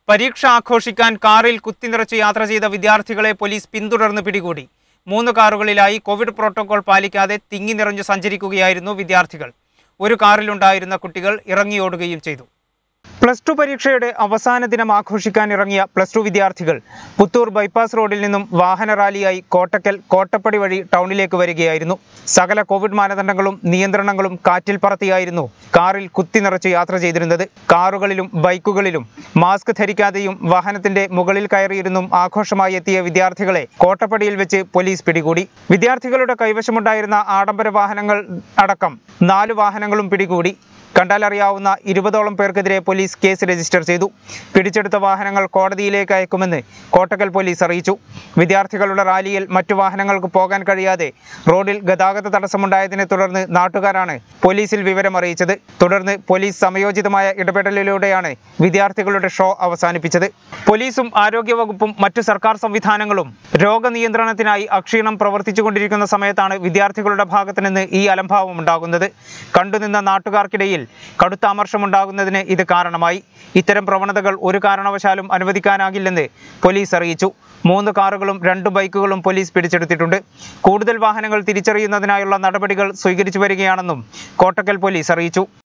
പരീക്ഷ ആഘോഷിക്കാൻ കാറിൽ കുത്തിനിറച്ച് യാത്ര ചെയ്ത വിദ്യാർത്ഥികളെ പോലീസ് പിന്തുടർന്ന് പിടികൂടി മൂന്ന് കാറുകളിലായി കോവിഡ് പ്രോട്ടോകോൾ പാലിക്കാതെ തിങ്ങി നിറഞ്ഞു സഞ്ചരിക്കുകയായിരുന്നു വിദ്യാർത്ഥികൾ ഒരു കാറിലുണ്ടായിരുന്ന കുട്ടികൾ ഇറങ്ങിയോടുകയും ചെയ്തു പ്ലസ് ടു പരീക്ഷയുടെ അവസാന ദിനം ആഘോഷിക്കാൻ ഇറങ്ങിയ പ്ലസ് ടു വിദ്യാർത്ഥികൾ പുത്തൂർ ബൈപ്പാസ് റോഡിൽ നിന്നും വാഹന റാലിയായി കോട്ടക്കൽ കോട്ടപ്പടി വഴി ടൗണിലേക്ക് വരികയായിരുന്നു സകല കോവിഡ് മാനദണ്ഡങ്ങളും നിയന്ത്രണങ്ങളും കാറ്റിൽ പറത്തിയായിരുന്നു കാറിൽ കുത്തി നിറച്ച് യാത്ര ചെയ്തിരുന്നത് കാറുകളിലും ബൈക്കുകളിലും മാസ്ക് ധരിക്കാതെയും വാഹനത്തിന്റെ മുകളിൽ കയറിയിരുന്നും ആഘോഷമായി എത്തിയ വിദ്യാർത്ഥികളെ കോട്ടപ്പടിയിൽ വെച്ച് പോലീസ് പിടികൂടി വിദ്യാർത്ഥികളുടെ കൈവശമുണ്ടായിരുന്ന ആഡംബര വാഹനങ്ങൾ അടക്കം നാല് വാഹനങ്ങളും പിടികൂടി കണ്ടാലറിയാവുന്ന ഇരുപതോളം പേർക്കെതിരെ പോലീസ് കേസ് രജിസ്റ്റർ ചെയ്തു പിടിച്ചെടുത്ത വാഹനങ്ങൾ കോടതിയിലേക്ക് അയക്കുമെന്ന് കോട്ടക്കൽ പോലീസ് അറിയിച്ചു വിദ്യാർത്ഥികളുടെ റാലിയിൽ മറ്റു വാഹനങ്ങൾക്ക് പോകാൻ കഴിയാതെ റോഡിൽ ഗതാഗത തടസ്സമുണ്ടായതിനെ തുടർന്ന് നാട്ടുകാരാണ് പോലീസിൽ വിവരം അറിയിച്ചത് തുടർന്ന് പോലീസ് സമയോചിതമായ ഇടപെടലിലൂടെയാണ് വിദ്യാർത്ഥികളുടെ ഷോ അവസാനിപ്പിച്ചത് പോലീസും ആരോഗ്യവകുപ്പും മറ്റു സർക്കാർ സംവിധാനങ്ങളും രോഗനിയന്ത്രണത്തിനായി അക്ഷീണം പ്രവർത്തിച്ചുകൊണ്ടിരിക്കുന്ന സമയത്താണ് വിദ്യാർത്ഥികളുടെ ഭാഗത്തു നിന്ന് ഈ അലംഭാവം ഉണ്ടാകുന്നത് കണ്ടുനിന്ന നാട്ടുകാർക്കിടയിൽ കടുത്ത അമർഷമുണ്ടാകുന്നതിന് ഇത് കാരണമായി ഇത്തരം പ്രവണതകൾ ഒരു കാരണവശാലും അനുവദിക്കാനാകില്ലെന്ന് പോലീസ് അറിയിച്ചു മൂന്ന് കാറുകളും രണ്ട് ബൈക്കുകളും പോലീസ് പിടിച്ചെടുത്തിട്ടുണ്ട് കൂടുതൽ വാഹനങ്ങൾ തിരിച്ചറിയുന്നതിനായുള്ള നടപടികൾ സ്വീകരിച്ചു വരികയാണെന്നും കോട്ടക്കൽ പോലീസ് അറിയിച്ചു